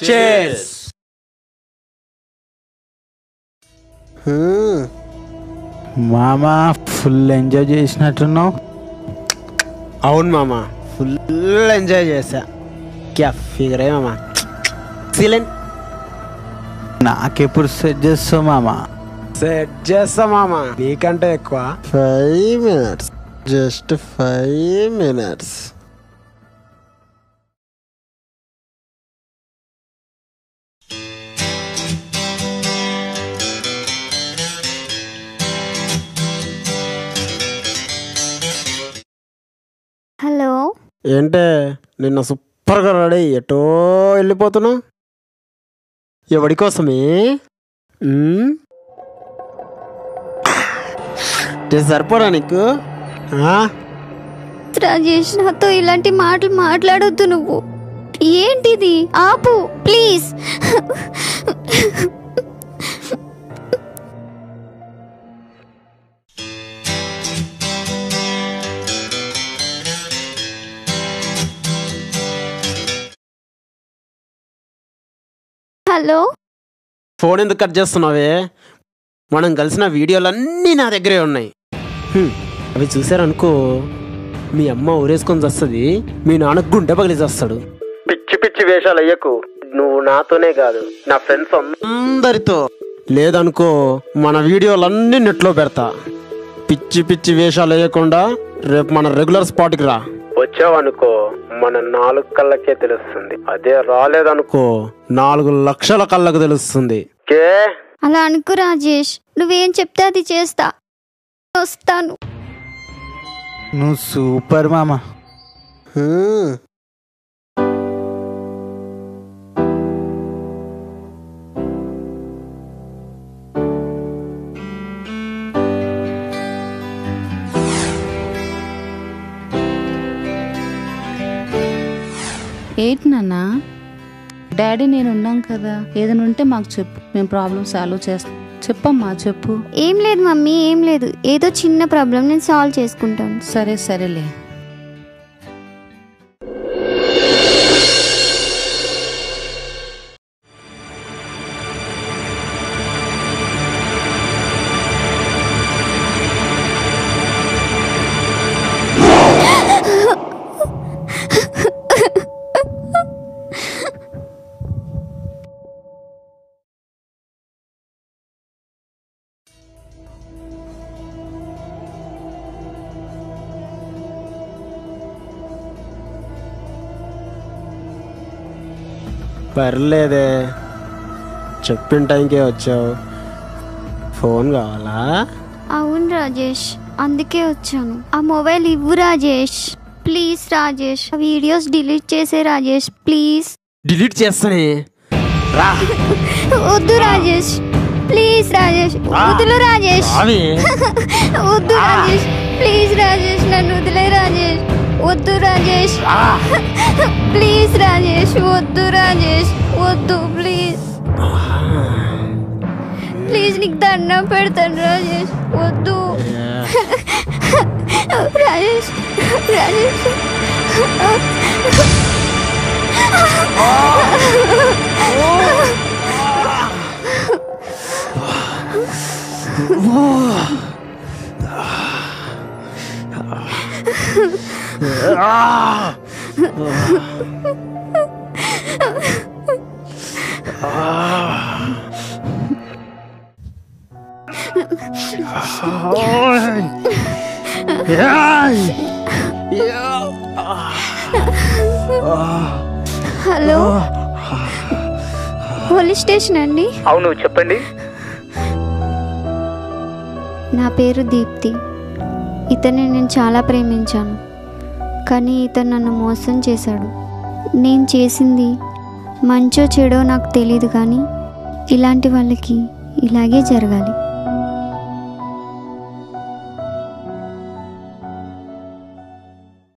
Chairs మామా full enjoy చేసినట్టున్నావు అవును మామ ఫుల్ ఎంజాయ్ చేశా క్యా ఫిగర్ మామ ఎక్సలెంట్ నాకెప్పుడు సెట్ చేస్తావు మామా సెట్ చేస్తా మామ నీకంటే ఎక్కువ five minutes just five minutes hello ఏంటే నిన్న సూపర్గా రెడీ ఎటో వెళ్ళిపోతున్నావు ఎవడి కోసమే ఉమ్? ఇది సరిపోరా నీకు ఆ? రాజేష్ నాతో ఇలాంటి మాటలు మాట్లాడొద్దు నువ్వు ఏంటిది ఆపు ప్లీజ్ హలో ఫోన్ ఎందుకు కట్ చేస్తున్నావే మనం కలిసిన వీడియోలన్నీ నా దగ్గరే ఉన్నాయి హ్మ్, అవి చూసారనుకో మీ అమ్మ ఊరేసుకొని వస్తుంది మీ నాన్న గుండె పగిలి చేస్తాడు పిచ్చి పిచ్చి వేషాలు అయ్యకు నువ్వు నాతోనే కాదు నా ఫ్రెండ్స్ అందరితో లేదనుకో మన వీడియోలన్నీ నెట్లో పెడతా పిచ్చి పిచ్చి వేషాలు వేయకుండా రేపు మన రెగ్యులర్ స్పాట్కి రా వచ్చావనుకో మన నాలుగు కళ్ళకే తెలుస్తుంది అదే రాలేదనుకో నాలుగు లక్షల కళ్ళకు తెలుస్తుంది కే అలా అనుకు రాజేష్ నువ్వేం చెప్తే అది చేస్తా వస్తాను నువ్వు సూపర్ మామా ఏంటి నాన్న డాడీ నేను ఉన్నాం కదా ఏదైనా ఉంటే మాకు చెప్పు మేము ప్రాబ్లమ్ సాల్వ్ చేస్తాం చెప్పమ్మా చెప్పు ఏం లేదు మమ్మీ ఏం లేదు ఏదో చిన్న ప్రాబ్లం నేను సాల్వ్ చేసుకుంటాను సరే సరేలే పర్లేదే చెప్పిన టైంకే వచ్చావు ఫోన్ కావాలా అవును రాజేష్ అందుకే వచ్చాను ఆ మొబైల్ ఇవ్వు రాజేష్ ప్లీజ్ రాజేష్ ఆ వీడియోస్ డిలీట్ చేసే రాజేష్ ప్లీజ్ డిలీట్ చేస్తానే రా వద్దు రాజేష్ ప్లీజ్ రాజేష్ వదులు రాజేష్ రావే. వద్దు రాజేష్ ప్లీజ్ రాజేష్ నన్ను వదిలే రాజేష్ వద్దు రాజేష్ ప్లీజ్ రాజేష్ వద్దు రాజేష్ వద్దు ప్లీజ్ ప్లీజ్ నీకు దండం పెడతాను రాజేష్ వద్దు Rajesh Rajesh hello police station అండి అవును చెప్పండి నా పేరు దీప్తి ఇతన్ని నేను చాలా ప్రేమించాను కానీ ఇతను నన్ను మోసం చేశాడు నేను చేసింది మంచో చెడో నాకు తెలియదు కానీ ఇలాంటి వాళ్ళకి ఇలాగే జరగాలి